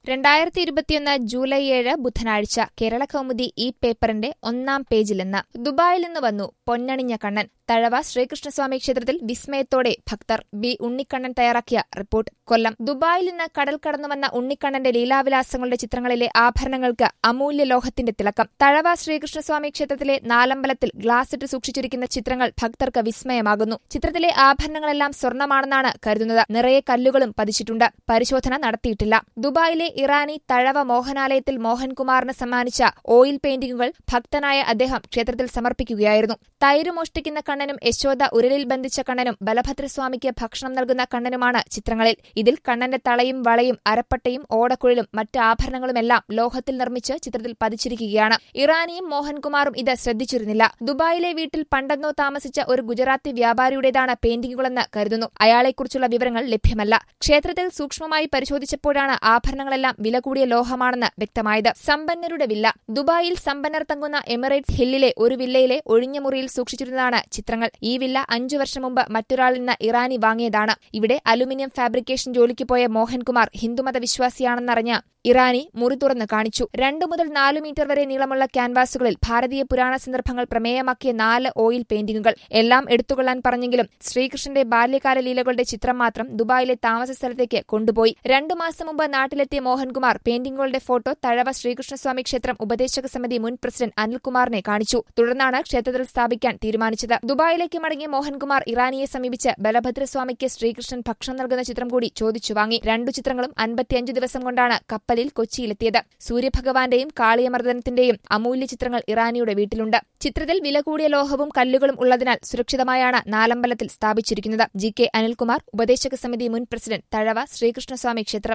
രണ്ടായിരത്തി ഇരുപത്തിയൊന്ന് ജൂലൈ ഏഴ് ബുധനാഴ്ച കേരള കൗമുദി ഈ പേപ്പറിന്റെ ഒന്നാം പേജിൽ നിന്ന് ദുബായിൽ നിന്ന് വന്നു പൊന്നണിഞ്ഞ കണ്ണൻ തഴവ ശ്രീകൃഷ്ണസ്വാമി ക്ഷേത്രത്തിൽ വിസ്മയത്തോടെ ഭക്തർ ബി ഉണ്ണിക്കണ്ണൻ തയ്യാറാക്കിയ റിപ്പോർട്ട് കൊല്ലം ദുബായിൽ നിന്ന് കടൽ കടന്നുവന്ന ഉണ്ണിക്കണ്ണന്റെ ലീലാവിലാസങ്ങളുടെ ചിത്രങ്ങളിലെ ആഭരണങ്ങൾക്ക് അമൂല്യ ലോഹത്തിന്റെ തിളക്കം തഴവ ശ്രീകൃഷ്ണസ്വാമി ക്ഷേത്രത്തിലെ നാലമ്പലത്തിൽ ഗ്ലാസിട്ട് സൂക്ഷിച്ചിരിക്കുന്ന ചിത്രങ്ങൾ ഭക്തർക്ക് വിസ്മയമാകുന്നു ചിത്രത്തിലെ ആഭരണങ്ങളെല്ലാം സ്വർണമാണെന്നാണ് കരുതുന്നത് നിറയെ കല്ലുകളും പതിച്ചിട്ടുണ്ട് പരിശോധന നടത്തിയിട്ടില്ല ദുബായിലെ ഇറാനി തഴവ മോഹനാലയത്തിൽ മോഹൻകുമാറിന് സമ്മാനിച്ച ഓയിൽ പെയിന്റിംഗുകൾ ഭക്തനായ അദ്ദേഹം ക്ഷേത്രത്തിൽ സമർപ്പിക്കുകയായിരുന്നു തൈര് മോഷ്ടിക്കുന്ന കണ്ണനും യശോദ ഉരലിൽ ബന്ധിച്ച കണ്ണനും ബലഭദ്രസ്വാമിക്ക് ഭക്ഷണം നൽകുന്ന കണ്ണനുമാണ് ചിത്രങ്ങളിൽ ഇതിൽ കണ്ണന്റെ തളയും വളയും അരപ്പട്ടയും ഓടക്കുഴലും മറ്റ് ആഭരണങ്ങളുമെല്ലാം ലോഹത്തിൽ നിർമ്മിച്ച് ചിത്രത്തിൽ പതിച്ചിരിക്കുകയാണ് ഇറാനിയും മോഹൻകുമാറും ഇത് ശ്രദ്ധിച്ചിരുന്നില്ല ദുബായിലെ വീട്ടിൽ പണ്ടെന്നോ താമസിച്ച ഒരു ഗുജറാത്തി വ്യാപാരിയുടേതാണ് പെയിന്റിംഗുകളെന്ന് കരുതുന്നു അയാളെക്കുറിച്ചുള്ള വിവരങ്ങൾ ലഭ്യമല്ല ക്ഷേത്രത്തിൽ സൂക്ഷ്മമായി പരിശോധിച്ചപ്പോഴാണ് ആഭരണങ്ങളെല്ലാം വില കൂടിയ ലോഹമാണെന്ന് വ്യക്തമായത് സമ്പന്നരുടെ വില്ല ദുബായിൽ സമ്പന്നർ തങ്ങുന്ന എമിറേറ്റ്സ് ഹില്ലിലെ ഒരു വില്ലയിലെ ഒഴിഞ്ഞ മുറിയിൽ സൂക്ഷിച്ചിരുന്നതാണ് ചിത്രങ്ങൾ ഈ വില്ല അഞ്ചു വർഷം മുമ്പ് മറ്റൊരാളിൽ നിന്ന് ഇറാനി വാങ്ങിയതാണ് ഇവിടെ അലുമിനിയം ഫാബ്രിക്കേഷൻ ജോലിക്ക് പോയ മോഹൻകുമാർ ഹിന്ദുമത വിശ്വാസിയാണെന്നറിഞ്ഞ ഇറാനി മുറി തുറന്ന് കാണിച്ചു രണ്ടു മുതൽ നാലു മീറ്റർ വരെ നീളമുള്ള ക്യാൻവാസുകളിൽ ഭാരതീയ പുരാണ സന്ദർഭങ്ങൾ പ്രമേയമാക്കിയ നാല് ഓയിൽ പെയിന്റിംഗുകൾ എല്ലാം എടുത്തുകൊള്ളാൻ പറഞ്ഞെങ്കിലും ശ്രീകൃഷ്ണന്റെ ബാല്യകാല ലീലകളുടെ ചിത്രം മാത്രം ദുബായിലെ താമസ സ്ഥലത്തേക്ക് കൊണ്ടുപോയി രണ്ടു മാസം മുമ്പ് നാട്ടിലെത്തിയ മോഹൻകുമാർ പെയിന്റിംഗുകളുടെ ഫോട്ടോ തഴവ ശ്രീകൃഷ്ണസ്വാമി ക്ഷേത്രം ഉപദേശക സമിതി മുൻ പ്രസിഡന്റ് അനിൽകുമാറിനെ കാണിച്ചു തുടർന്നാണ് ക്ഷേത്രത്തിൽ സ്ഥാപിക്കാൻ തീരുമാനിച്ചത് ദുബായിലേക്ക് മടങ്ങിയ മോഹൻകുമാർ ഇറാനിയെ സമീപിച്ച് ബലഭദ്രസ്വാമിക്ക് ശ്രീകൃഷ്ണൻ ഭക്ഷണം നൽകുന്ന ചിത്രം കൂടി ചോദിച്ചു വാങ്ങി രണ്ടു ചിത്രങ്ങളും അൻപത്തിയഞ്ചു ദിവസം കൊണ്ടാണ് കപ്പലിൽ കൊച്ചിയിലെത്തിയത് സൂര്യഭഗവാന്റെയും കാളിയമർദ്ദനത്തിന്റെയും അമൂല്യ ചിത്രങ്ങൾ ഇറാനിയുടെ വീട്ടിലുണ്ട് ചിത്രത്തിൽ വില കൂടിയ ലോഹവും കല്ലുകളും ഉള്ളതിനാൽ സുരക്ഷിതമായാണ് നാലമ്പലത്തിൽ സ്ഥാപിച്ചിരിക്കുന്നത് ജി കെ അനിൽകുമാർ ഉപദേശക സമിതി മുൻ പ്രസിഡന്റ് തഴവ ശ്രീകൃഷ്ണസ്വാമി ക്ഷേത്രം